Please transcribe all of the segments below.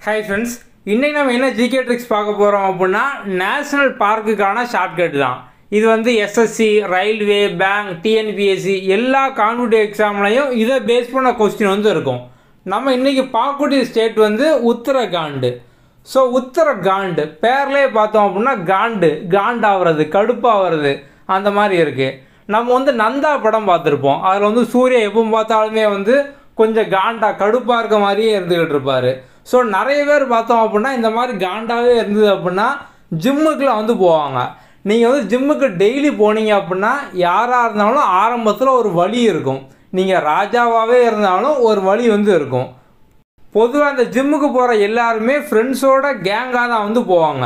hi friends இன்றைக்கி நம்ம என்ன ஜிகே ட்ரிக்ஸ் பார்க்க போகிறோம் அப்படின்னா நேஷ்னல் பார்க்குக்கான ஷார்ட்கட் தான் இது வந்து எஸ்எஸ்சி ரயில்வே பேங்க் டிஎன்பிஎஸ்சி எல்லா காம்படிட்டிவ் எக்ஸாம்லையும் இதை பேஸ் பண்ண கொஸ்டின் வந்து இருக்கும் நம்ம இன்றைக்கி பார்க்கக்கூடிய ஸ்டேட் வந்து உத்தரகாண்டு ஸோ உத்தரகாண்டு பேர்லேயே பார்த்தோம் அப்படின்னா காண்டு காண்டாகிறது கடுப்பாகிறது அந்த மாதிரி இருக்குது நம்ம வந்து நந்தா படம் பார்த்துருப்போம் அதில் வந்து சூர்யா எப்போ பார்த்தாலுமே வந்து கொஞ்சம் காண்டா கடுப்பாக இருக்க மாதிரியே இருந்துக்கிட்டு இருப்பார் ஸோ நிறைய பேர் பார்த்தோம் அப்படின்னா இந்த மாதிரி காண்டாவே இருந்தது அப்படின்னா ஜிம்முக்குலாம் வந்து போவாங்க நீங்கள் வந்து ஜிம்முக்கு டெய்லி போனீங்க அப்படின்னா யாராக இருந்தாலும் ஆரம்பத்தில் ஒரு வலி இருக்கும் நீங்கள் ராஜாவாகவே இருந்தாலும் ஒரு வலி வந்து இருக்கும் பொதுவாக அந்த ஜிம்முக்கு போகிற எல்லாருமே ஃப்ரெண்ட்ஸோட கேங்காக தான் வந்து போவாங்க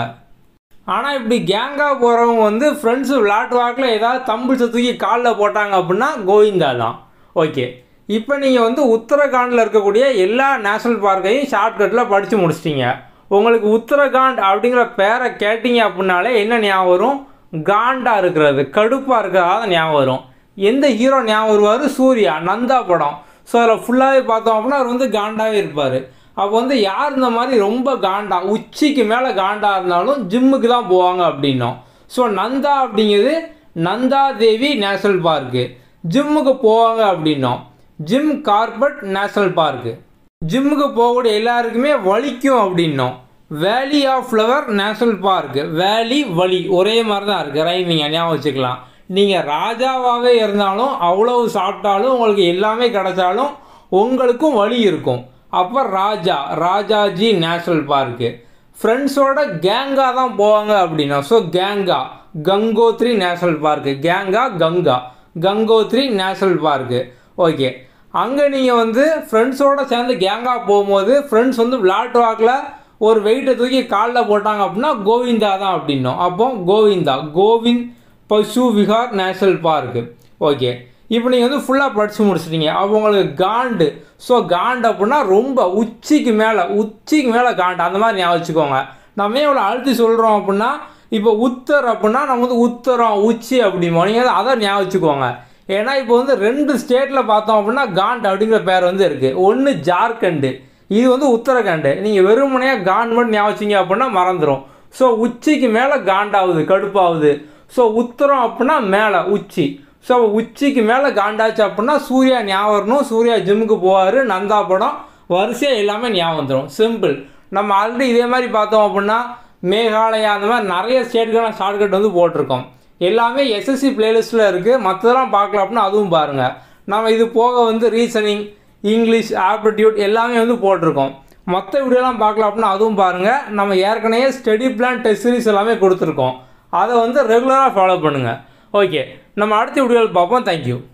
ஆனால் இப்படி கேங்காக போகிறவங்க வந்து ஃப்ரெண்ட்ஸு விளாட்டு வாக்கில் ஏதாவது தம்பிள்ஸை தூக்கி காலில் போட்டாங்க அப்படின்னா கோவிந்தா தான் ஓகே இப்போ நீங்கள் வந்து உத்தரகாண்டில் இருக்கக்கூடிய எல்லா நேஷ்னல் பார்க்கையும் ஷார்ட்கட்டில் படித்து முடிச்சிட்டீங்க உங்களுக்கு உத்தரகாண்ட் அப்படிங்கிற பேரை கேட்டிங்க அப்படின்னாலே என்ன ஞாபகம் வரும் காண்டா இருக்கிறது கடுப்பாக இருக்கிறதா தான் ஞாபகம் வரும் எந்த ஹீரோ ஞாபகம் வருவார் சூர்யா நந்தா படம் ஸோ அதில் ஃபுல்லாகவே பார்த்தோம் அப்படின்னா அவர் வந்து காண்டாவே இருப்பார் அப்போ வந்து யார் இந்த மாதிரி ரொம்ப காண்டா உச்சிக்கு மேலே காண்டா இருந்தாலும் ஜிம்முக்கு தான் போவாங்க அப்படின்னோம் ஸோ நந்தா அப்படிங்கிறது நந்தா தேவி நேஷ்னல் பார்க்கு ஜிம்முக்கு போவாங்க அப்படின்னோம் ஜிம் கார்பட் நேஷ்னல் பார்க்கு ஜிம்முக்கு போகக்கூடிய எல்லாருக்குமே வலிக்கும் அப்படின்னோம் வேலி ஆஃப் ஃப்ளவர் நேஷ்னல் பார்க் வேலி வலி ஒரே மாதிரி தான் இருக்குது ரைமிங்க ஞாபகம் வச்சுக்கலாம் நீங்கள் ராஜாவாகவே இருந்தாலும் அவ்வளவு சாப்பிட்டாலும் உங்களுக்கு எல்லாமே கிடைச்சாலும் உங்களுக்கும் வலி இருக்கும் அப்போ ராஜா ராஜாஜி நேஷ்னல் பார்க்கு ஃப்ரெண்ட்ஸோட கேங்காக தான் போவாங்க அப்படின்னா ஸோ கேங்கா Gangotri national park Ganga Ganga Gangotri national park okay அங்கே நீங்கள் வந்து ஃப்ரெண்ட்ஸோட சேர்ந்து கேங்காக போகும்போது ஃப்ரெண்ட்ஸ் வந்து விளாட்டு வாக்கில் ஒரு வெயிட்டை தூக்கி காலில் போட்டாங்க அப்படின்னா கோவிந்தா தான் அப்படின்னோம் அப்போ கோவிந்தா கோவிந்த் பசு விஹார் நேஷ்னல் பார்க்கு ஓகே இப்போ நீங்கள் வந்து ஃபுல்லாக படித்து முடிச்சிட்டீங்க அப்போ உங்களுக்கு காண்டு ஸோ காண்டு அப்படின்னா ரொம்ப உச்சிக்கு மேலே உச்சிக்கு மேலே காண்டு அந்த மாதிரி ஞாபகம் வச்சுக்கோங்க நம்ம ஏன் இவ்வளோ அழுத்தி சொல்கிறோம் அப்படின்னா இப்போ உத்தர் அப்படின்னா நம்ம வந்து உத்தரம் உச்சி அப்படிமோ நீங்கள் வந்து அதை ஞாபகம் வச்சுக்கோங்க ஏன்னா இப்போ வந்து ரெண்டு ஸ்டேட்டில் பார்த்தோம் அப்படின்னா காண்ட் அப்படிங்கிற பேர் வந்து இருக்குது ஒன்று ஜார்க்கண்டு இது வந்து உத்தரகாண்டு நீங்கள் வெறுமனையாக காண்ட் மட்டும் ஞாபகம் வச்சிங்க அப்படின்னா மறந்துடும் ஸோ உச்சிக்கு மேலே காண்டாகுது கடுப்பாகுது ஸோ உத்தரம் அப்படின்னா மேலே உச்சி ஸோ உச்சிக்கு மேலே காண்டாச்சு அப்படின்னா சூர்யா ஞாபகம் வரணும் சூர்யா ஜிம்முக்கு போவார் நந்தா படம் வரிசையாக எல்லாமே ஞாபகம் வந்துடும் சிம்பிள் நம்ம ஆல்ரெடி இதே மாதிரி பார்த்தோம் அப்படின்னா மேகாலயா அந்த மாதிரி நிறைய ஸ்டேட்டுக்கான ஷார்ட்கட் வந்து போட்டிருக்கோம் எல்லாமே எஸ்எஸ்சி பிளேலிஸ்ட்டில் இருக்குது மற்றதெல்லாம் பார்க்கலாம் அப்படின்னா அதுவும் பாருங்கள் நம்ம இது போக வந்து ரீசனிங் இங்கிலீஷ் ஆப்டிடியூட் எல்லாமே வந்து போட்டிருக்கோம் மற்ற வீடியோலாம் பார்க்கலாம் அப்படின்னா அதுவும் பாருங்கள் நம்ம ஏற்கனவே ஸ்டடி பிளான் டெஸ்ட் சீரிஸ் எல்லாமே கொடுத்துருக்கோம் அதை வந்து ரெகுலராக ஃபாலோ பண்ணுங்கள் ஓகே நம்ம அடுத்த வீடியோவில் பார்ப்போம் தேங்க்யூ